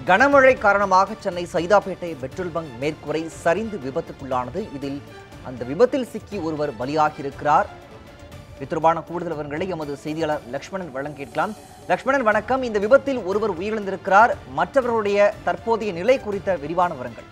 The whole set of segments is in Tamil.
கனமழை காரணமாக சென்னை சைதாப்பேட்டை பெட்ரோல் பங்க் மேற்கூரை சரிந்து விபத்துக்குள்ளானது இதில் அந்த விபத்தில் சிக்கி ஒருவர் பலியாகியிருக்கிறார் இது தொடர்பான கூடுதல் விவரங்களை எமது செய்தியாளர் லக்ஷ்மணன் வழங்க கேட்கலாம் லக்ஷ்மணன் வணக்கம் இந்த விபத்தில் ஒருவர் உயிரிழந்திருக்கிறார் மற்றவர்களுடைய தற்போதைய நிலை குறித்த விரிவான விவரங்கள்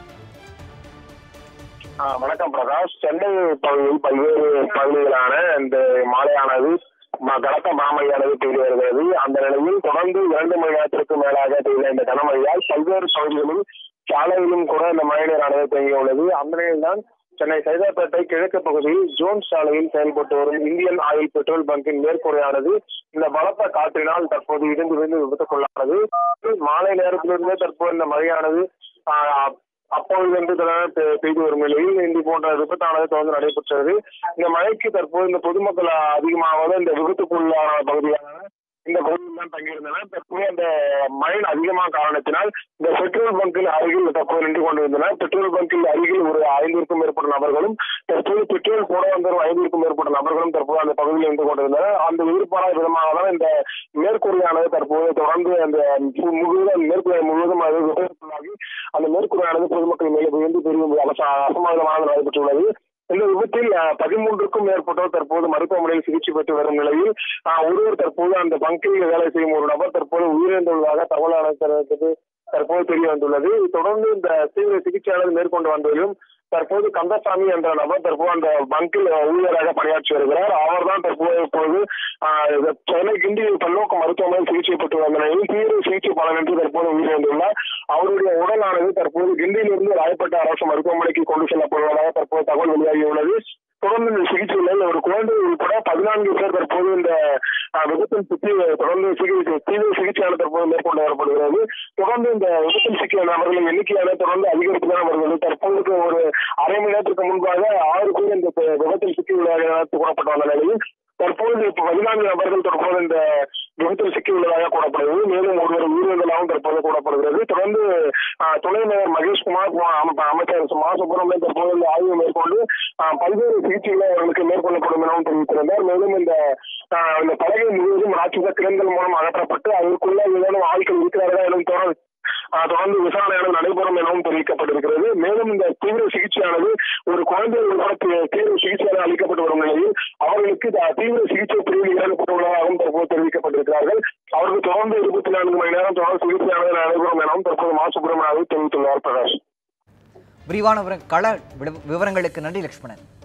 ஆ, வணக்கம் பிரகாஷ் சென்னை பகுதியில் பல்வேறு பகுதிகளான இந்த மாலையானது ம- கனத்த மாமழையானது பெய்து வருகிறது அந்த நிலையில் தொடர்ந்து இரண்டு மணி நேரத்திற்கு மேலாக பெய்த இந்த கனமழையால் பல்வேறு பகுதிகளில் சாலையிலும் கூட இந்த மழைநீரானது தேங்கியுள்ளது அந்த நிலையில்தான் சென்னை சைதாப்பேட்டை கிழக்கு பகுதியில் ஜோன் சாலையில் செயல்பட்டு வரும் இந்தியன் ஆயில் பெட்ரோல் பங்கின் மேற்கூரையானது இந்த பலத்த காற்றினால் தற்போது இடிந்து விழுந்து விபத்துக்குள்ளானது மாலை நேரத்திலிருந்தே தற்போது இந்த மழையானது ஆ, அப்பொழுது தொடர்ந்து பெ- பெய்து வரும் நிலையில் இந்த போன்ற விபத்தானது தொடர்ந்து நடைபெற்றது இந்த மழைக்கு தற்போது இந்த பொதுமக்கள் அதிகமாக இந்த விபத்துக்குள்ளான பகுதியான இந்த பகுதியில் தான் தங்கியிருந்தனர் தற்போது அந்த மழை அதிகமான காரணத்தினால் இந்த பெட்ரோல் பங்கில் அருகில் தற்போது நின்று கொண்டிருந்தனர் பெட்ரோல் பங்கில் அருகில் ஒரு ஐந்திற்கும் மேற்பட்ட நபர்களும் தற்போது பெட்ரோல் போட வந்த ஒரு ஐந்திற்கும் மேற்பட்ட நபர்களும் தற்போது அந்த பகுதியில் நின்று கொண்டிருந்தனர் அந்த எதிர்பாராத விதமாக தான் இந்த மேற்கூரையானது தற்போது தொடர்ந்து அந்த மு- முழுவதும் மேற்கூரை முழுவதும் அது விபத்துக்குள்ளாகி அந்த மேற்கூரையானது பொதுமக்கள் மேலே விழுந்து பெரிய அச- அசம்பாவிதமானது நடைபெற்றுள்ளது இந்த விபத்தில் அஹ், பதிமூன்றுக்கும் மேற்பட்டோர் தற்போது மருத்துவமனையில் சிகிச்சை பெற்று வரும் நிலையில் அஹ், ஒருவர் தற்போது அந்த பங்கில் வேலை செய்யும் ஒரு நபர் தற்போது உயிரிழந்துள்ளதாக தகவல் தற்போது தற்போது தெரிய வந்துள்ளது தொடர்ந்து இந்த தீவிர சிகிச்சையாளர் மேற்கொண்டு வந்ததிலும் தற்போது கந்தசாமி என்ற நபர் தற்போது அந்த பங்கில் ஊழியராக பணியாற்றி வருகிறார் அவர்தான் தற்போது இப்போது ஆஹ், இந்த சென்னை கிண்டி பல்நோக்கு மருத்துவமனையில் சிகிச்சை பெற்று வந்த நிலையில் தீவிர சிகிச்சை பலனின்றி தற்போது உயிரிழந்துள்ளார் அவருடைய உடலானது தற்போது கிண்டியிலிருந்து ராயப்பேட்டை அரசு மருத்துவமனைக்கு கொண்டு செல்லப்படுவதாக தற்போது தகவல் வெளியாகியுள்ளது தொடர்ந்து இந்த சிகிச்சையில் ஒரு குழந்தை உட்பட பதினான்கு பேர் தற்போது இந்த ஆஹ், விபத்தில் சிக்கி தொடர்ந்து சிகிச்சை தீவிர சிகிச்சையான தற்போது மேற்கொண்டு வரப்படுகிறது தொடர்ந்து இந்த விபத்தில் சிக்கிய நபர்களின் எண்ணிக்கையான தொடர்ந்து அதிகரித்து தான் வருகிறது தற்போது ஒரு அரை மணி நேரத்திற்கு முன்பாக ஆறு பேர் இந்த விபத்தில் சிக்கியுள்ளதாக கூறப்பட்ட வந்த நிலையில் தற்போது இப்ப பதினான்கு நபர்கள் தற்போது இந்த விபத்தில் சிக்கியுள்ளதாக கூறப்படுகிறது மேலும் ஒருவர் உயிரிழந்ததாகவும் தற்போது கூறப்படுகிறது தொடர்ந்து ஆஹ், துணை மேயர் மகேஷ்குமார் போ- அம- அமைச்சர் மா சுப்பிரமணியன் தற்போது இந்த ஆய்வு மேற்கொண்டு ஆஹ், பல்வேறு சிகிச்சைகளை அவர்களுக்கு மேற்கொள்ளப்படும் எனவும் தெரிவித்திருந்தார் மேலும் இந்த ஆஹ், இந்த பலகை முழுவதும் ராட்சத கிரண்கள் மூலம் அகற்றப்பட்டு அதற்குள்ள ஏதேனும் ஆட்கள் இருக்கிறார்களா எனும் தொடர் ஆஹ் தொடர்ந்து விசாரணையானது நடைபெறும் எனவும் தெரிவிக்கப்பட்டிருக்கிறது மேலும் இந்த தீவிர சிகிச்சையானது ஒரு குழந்தை உட்பட தீ- தீவிர சிகிச்சையாக அளிக்கப்பட்டு வரும் நிலையில் அவர்களுக்கு த- தீவிர சிகிச்சை பிரிவில் இழக்கப்பட்டுள்ளதாகவும் தற்போது தெரிவிக்கப்பட்டிருக்கிறார்கள் அவருக்கு தொடர்ந்து இருபத்தி நான்கு மணி நேரம் தொடர்ந்து சிகிச்சையானது நடைபெறும் எனவும் தற்போது மா சுப்பிரமணியாவை தெரிவித்துள்ளார் பிரகாஷ் விரிவான விவர- கள விவ- விவரங்களுக்கு நன்றி லக்ஷ்மணன்